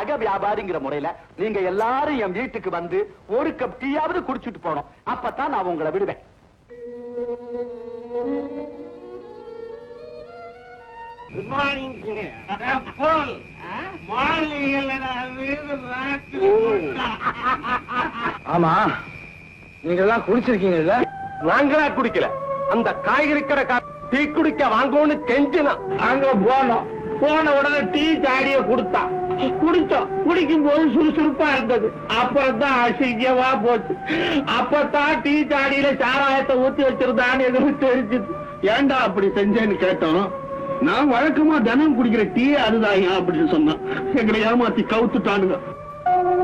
நகை வியாபாரிங்கிற முறையில நீங்க எல்லாரும் என் வீட்டுக்கு வந்து ஒரு கப் டீயாவது குடிச்சிட்டு போனோம் அப்பதான் நான் உங்களை விடுவேன் குட் மார்னிங் போல் ஆமா நீங்க எல்லாம் குடிச்சிருக்கீங்கல்ல நாங்களா குடிக்கல அந்த காய்கறி கடை டீ குடிக்க வாங்கன்னு கெஞ்சினா அங்க போனோம் போன உடனே டீ சாடிய கொடுத்தான் குடிச்சோம் குடிக்கும் போது சுறுசுறுப்பா இருந்தது அப்புறம் தான் அசிங்கமா போச்சு அப்பதான் டீ சாடியில சாராயத்தை ஊத்தி வச்சிருந்தான்னு எங்களுக்கு தெரிஞ்சது ஏன்டா அப்படி செஞ்சேன்னு கேட்டோம் நான் வழக்கமா தினம் குடிக்கிற டீ அதுதான் அப்படின்னு சொன்னான் எங்களை ஏமாத்தி கவுத்துட்டானுங்க